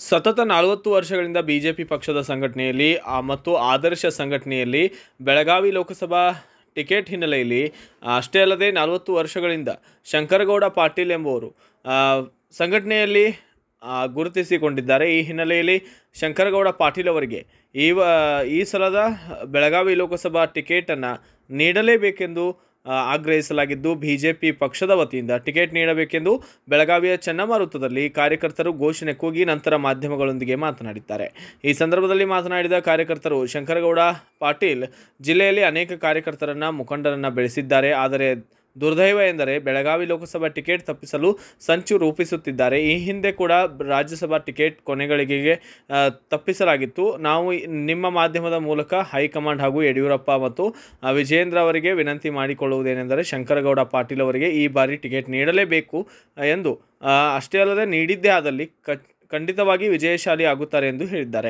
ಸತತ ನಲವತ್ತು ವರ್ಷಗಳಿಂದ ಬಿಜೆಪಿ ಪಕ್ಷದ ಸಂಘಟನೆಯಲ್ಲಿ ಆ, ಮತ್ತು ಆದರ್ಶ ಸಂಘಟನೆಯಲ್ಲಿ ಬೆಳಗಾವಿ ಲೋಕಸಭಾ ಟಿಕೆಟ್ ಹಿನ್ನೆಲೆಯಲ್ಲಿ ಆ, ಅಷ್ಟೇ ಅಲ್ಲದೆ ನಲವತ್ತು ವರ್ಷಗಳಿಂದ ಶಂಕರಗೌಡ ಪಾಟೀಲ್ ಎಂಬುವರು ಆ, ಸಂಘಟನೆಯಲ್ಲಿ ಆ, ಗುರುತಿಸಿಕೊಂಡಿದ್ದಾರೆ ಈ ಹಿನ್ನೆಲೆಯಲ್ಲಿ ಶಂಕರಗೌಡ ಪಾಟೀಲ್ ಅವರಿಗೆ ಈ ವ ಈ ಸಲದ ಬೆಳಗಾವಿ ಲೋಕಸಭಾ ಟಿಕೆಟನ್ನು ನೀಡಲೇಬೇಕೆಂದು ಆ, ಆಗ್ರಹಿಸಲಾಗಿದ್ದು ಬಿಜೆಪಿ ಪಕ್ಷದ ವತಿಯಿಂದ ಟಿಕೆಟ್ ನೀಡಬೇಕೆಂದು ಬೆಳಗಾವಿಯ ಚೆನ್ನಮ್ಮ ವೃತ್ತದಲ್ಲಿ ಕಾರ್ಯಕರ್ತರು ಘೋಷಣೆ ಕೂಗಿ ನಂತರ ಮಾಧ್ಯಮಗಳೊಂದಿಗೆ ಮಾತನಾಡಿದ್ದಾರೆ ಈ ಸಂದರ್ಭದಲ್ಲಿ ಮಾತನಾಡಿದ ಕಾರ್ಯಕರ್ತರು ಶಂಕರಗೌಡ ಪಾಟೀಲ್ ಜಿಲ್ಲೆಯಲ್ಲಿ ಅನೇಕ ಕಾರ್ಯಕರ್ತರನ್ನ ಮುಖಂಡರನ್ನ ಬೆಳೆಸಿದ್ದಾರೆ ಆದರೆ ದುರ್ದೈವ ಎಂದರೆ ಬೆಳಗಾವಿ ಲೋಕಸಭಾ ಟಿಕೆಟ್ ತಪ್ಪಿಸಲು ಸಂಚು ರೂಪಿಸುತ್ತಿದ್ದಾರೆ ಈ ಹಿಂದೆ ಕೂಡ ರಾಜ್ಯಸಭಾ ಟಿಕೆಟ್ ಕೊನೆಗಳಿಗೆಗೆ ಆ, ತಪ್ಪಿಸಲಾಗಿತ್ತು ನಾವು ಈ- ನಿಮ್ಮ ಮಾಧ್ಯಮದ ಮೂಲಕ ಹೈಕಮಾಂಡ್ ಹಾಗೂ ಯಡಿಯೂರಪ್ಪ ಮತ್ತು ಆ, ವಿಜಯೇಂದ್ರ ಅವರಿಗೆ ವಿನಂತಿ ಮಾಡಿಕೊಳ್ಳುವುದೇನೆಂದರೆ ಶಂಕರಗೌಡ ಪಾಟೀಲ್ ಅವರಿಗೆ ಈ ಬಾರಿ ಟಿಕೆಟ್ ನೀಡಲೇಬೇಕು ಆ, ಎಂದು ಆ, ಅಷ್ಟೇ ಅಲ್ಲದೆ ನೀಡಿದ್ದೇ ಆದಲ್ಲಿ ಕ ಖಂಡಿತವಾಗಿ ವಿಜಯಶಾಲಿ ಆಗುತ್ತಾರೆ ಎಂದು ಹೇಳಿದ್ದಾರೆ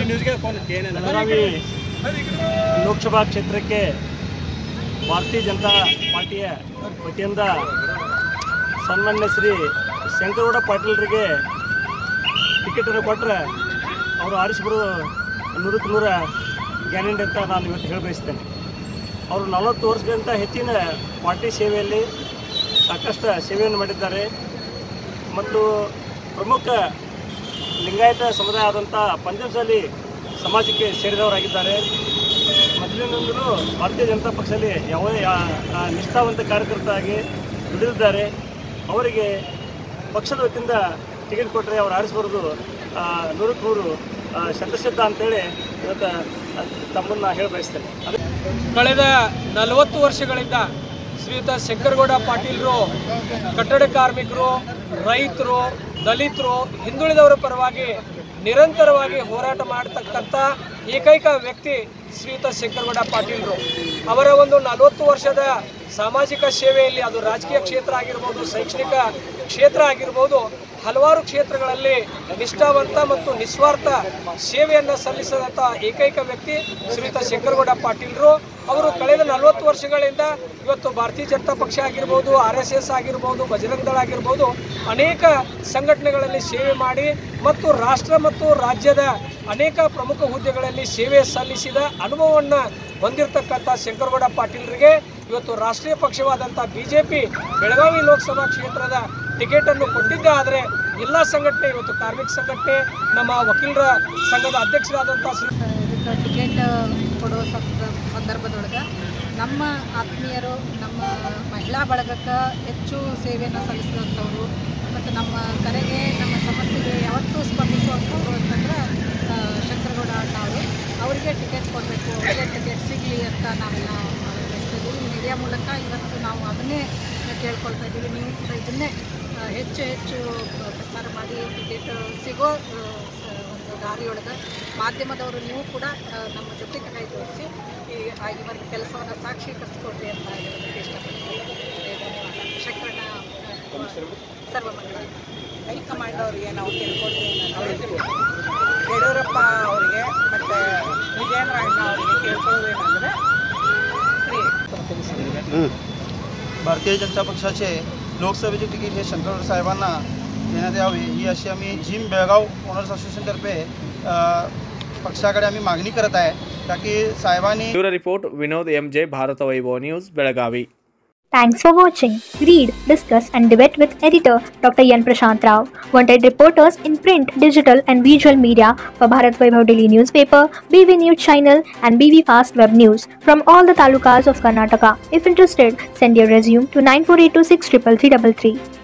ಬೆಳಗಾವಿ ಲೋಕಸಭಾ ಕ್ಷೇತ್ರಕ್ಕೆ ಭಾರತೀಯ ಜನತಾ ಪಾರ್ಟಿಯ ವತಿಯಿಂದ ಸನ್ಮಾನ್ಯ ಶ್ರೀ ಶಂಕರಗೌಡ ಪಾಟೀಲ್ರಿಗೆ ಟಿಕೆಟನ್ನು ಕೊಟ್ಟರೆ ಅವರು ಆರಿಸಿ ಬರೋದು ನೂರಕ್ಕೆ ನೂರ ಗ್ಯಾರಂಟಿ ಅಂತ ನಾನು ಇವತ್ತು ಹೇಳ ಬಯಸ್ತೇನೆ ಅವರು ನಲವತ್ತು ವರ್ಷಗಳಿಂದ ಹೆಚ್ಚಿನ ಪಾರ್ಟಿ ಸೇವೆಯಲ್ಲಿ ಸಾಕಷ್ಟು ಸೇವೆಯನ್ನು ಮಾಡಿದ್ದಾರೆ ಮತ್ತು ಪ್ರಮುಖ ಲಿಂಗಾಯತ ಸಮುದಾಯ ಆದಂಥ ಪಂಚಮಸಾಲಿ ಸಮಾಜಕ್ಕೆ ಸೇರಿದವರಾಗಿದ್ದಾರೆ ಮೊದಲಿನಿಂದಲೂ ಭಾರತೀಯ ಜನತಾ ಪಕ್ಷದಲ್ಲಿ ಯಾವ ಯಾ- ಆ, ನಿಷ್ಠಾವಂತ ಕಾರ್ಯಕರ್ತರಾಗಿ ದುಡಿದಿದ್ದಾರೆ ಅವರಿಗೆ ಪಕ್ಷದ ವತಿಯಿಂದ ಟಿಕೆಟ್ ಕೊಟ್ಟರೆ ಅವ್ರು ಆರಿಸ್ಬಾರ್ದು ನೂರಕ್ಕೆ ನೂರು ಆ, ಶತಸಿದ್ಧ ಅಂತೇಳಿ ಇವತ್ತು ಆ, ತಮ್ಮನ್ನು ಹೇಳಿ ಬಯಸ್ತೇನೆ ಅದೇ ಕಳೆದ ನಲವತ್ತು ವರ್ಷಗಳಿಂದ ಶ್ರೀಯುತ ಶಂಕರಗೌಡ ಪಾಟೀಲರು ಕಟ್ಟಡ ಕಾರ್ಮಿಕರು ರೈತರು ದಲಿತರು ಹಿಂದುಳಿದವರ ಪರವಾಗಿ ನಿರಂತರವಾಗಿ ಹೋರಾಟ ಮಾಡತಕ್ಕಂಥ ಏಕೈಕ ವ್ಯಕ್ತಿ ಶ್ರೀಯುತ ಶಂಕರಗೌಡ ಪಾಟೀಲರು ಅವರ ಒಂದು ನಲವತ್ತು ವರ್ಷದ ಸಾಮಾಜಿಕ ಸೇವೆಯಲ್ಲಿ ಅದು ರಾಜಕೀಯ ಕ್ಷೇತ್ರ ಆಗಿರ್ಬೋದು ಶೈಕ್ಷಣಿಕ ಕ್ಷೇತ್ರ ಆಗಿರ್ಬೋದು ಹಲವಾರು ಕ್ಷೇತ್ರಗಳಲ್ಲಿ ನಿಷ್ಠಾವಂತ ಮತ್ತು ನಿಸ್ವಾರ್ಥ ಸೇವೆಯನ್ನು ಸಲ್ಲಿಸಿದಂಥ ಏಕೈಕ ವ್ಯಕ್ತಿ ಶ್ರೀಯುತ ಶಂಕರಗೌಡ ಪಾಟೀಲರು ಅವರು ಕಳೆದ ನಲವತ್ತು ವರ್ಷಗಳಿಂದ ಇವತ್ತು ಭಾರತೀಯ ಜನತಾ ಪಕ್ಷ ಆಗಿರ್ಬೋದು ಆರ್ ಎಸ್ ಎಸ್ ಆಗಿರ್ಬೋದು ಬಜರಂಗ ದಳ ಆಗಿರ್ಬೋದು ಅನೇಕ ಸಂಘಟನೆಗಳಲ್ಲಿ ಸೇವೆ ಮಾಡಿ ಮತ್ತು ರಾಷ್ಟ್ರ ಮತ್ತು ರಾಜ್ಯದ ಅನೇಕ ಪ್ರಮುಖ ಹುದ್ದೆಗಳಲ್ಲಿ ಸೇವೆ ಸಲ್ಲಿಸಿದ ಅನುಭವವನ್ನು ಹೊಂದಿರತಕ್ಕಂಥ ಶಂಕರಗೌಡ ಪಾಟೀಲರಿಗೆ ಇವತ್ತು ರಾಷ್ಟ್ರೀಯ ಪಕ್ಷವಾದಂಥ B J P Belagavi Lok Sabha ಕ್ಷೇತ್ರದ ಟಿಕೆಟನ್ನು ಕೊಟ್ಟಿದ್ದೇ ಆದರೆ ಎಲ್ಲ ಸಂಘಟನೆ ಇವತ್ತು ಕಾರ್ಮಿಕ ಸಂಘಟನೆ ನಮ್ಮ ವಕೀಲರ ಸಂಘದ ಅಧ್ಯಕ್ಷರಾದಂಥ ಶ್ರೀ ಇದಕ್ಕೆ ಟಿಕೆಟ್ ಕೊಡೋ ಸಂದ- ಸಂದರ್ಭದೊಳಗೆ ನಮ್ಮ ಆತ್ಮೀಯರು ನಮ್ಮ ಮಹಿಳಾ ಬಳಗಕ್ಕೆ ಹೆಚ್ಚು ಸೇವೆಯನ್ನು ಸಲ್ಲಿಸಿದಂಥವ್ರು ಮತ್ತು ನಮ್ಮ ಕರೆಗೆ ನಮ್ಮ ಸಮಸ್ಯೆಗೆ ಯಾವತ್ತೂ ಸ್ಪಂದಿಸುವಂಥವ್ರು ಅಂತಂದ್ರೆ ಆ, ಶಂಕರಗೌಡ ಅಣ್ಣ ಅವರು ಅವರಿಗೆ ಟಿಕೆಟ್ ಕೊಡಬೇಕು ಅವರಿಗೆ ಟಿಕೆಟ್ ಸಿಗಲಿ ಅಂತ ನಾವೆಲ್ಲ ಬಯಸ್ತಿದ್ದೀವಿ ಮೀಡಿಯಾ ಮೂಲಕ ಇವತ್ತು ನಾವು ಅದನ್ನೇ ಕೇಳ್ಕೊಳ್ತಾ ಇದ್ದೀವಿ ನೀವು ಕೂಡ ಇದನ್ನೇ ಆ, ಹೆಚ್ಚು ಹೆಚ್ಚು ಪ್ರಸಾರ ಮಾಡಿ ಟಿಕೆಟ್ ಸಿಗೋ ಆ, ಸ- ಒಂದು ದಾರಿಯೊಳಗೆ ಮಾಧ್ಯಮದವರು ನೀವು ಕೂಡ ಆ, ನಮ್ಮ ಜೊತೆಗೆ ಕೈ ಜೋಡಿಸಿ ಈ ಆ ಈ ಒಂದು ಕೆಲಸವನ್ನು ಸಾಕ್ಷೀಕರಿಸ್ಕೊಡ್ರಿ ಅಂತ ಹೇಳೋದಕ್ಕೆ ಇಷ್ಟಪಡ್ತೀನಿ ಅದೇ ಧನ್ಯವಾದ ಶಂಕರಣ್ಣ ಸರ್ವಮಂಗಳ ಹೈಕಮಾಂಡ್ ಅವರಿಗೆ ನಾವು ಕೇಳ್ಕೊಳ್ತೀವಿ ಏನಂದ್ರೆ ಯಡಿಯೂರಪ್ಪ ಅವರಿಗೆ ಮತ್ತು ವಿಜಯೇಂದ್ರ ಅಣ್ಣ ಅವರಿಗೆ ಕೇಳ್ಕೊಳ್ಳೋದೇನೆಂದರೆ ಶ್ರೀ भारतीय जनता पक्षाचे लोकसभेचे तिकीट हे शंकरराव साहेबांना देण्यात यावे ही अशी आम्ही जिम बेळगाव ओनर्स असोसिएशनतर्फे अ, पक्षाकडे आम्ही मागणी करत आहे ताकी साहेबांनी ಇವರ report Vinod M J Bharat Vaibhav news Belagavi Thanks for watching. Read, discuss, and debate with editor Dr. Yan Prashant Rao. Wanted reporters in print, digital, and visual media for Bharat Vaibhav Daily Newspaper, BV News Channel, and BV Fast Web News from all the talukas of Karnataka. If interested, send your resume to 9482633333.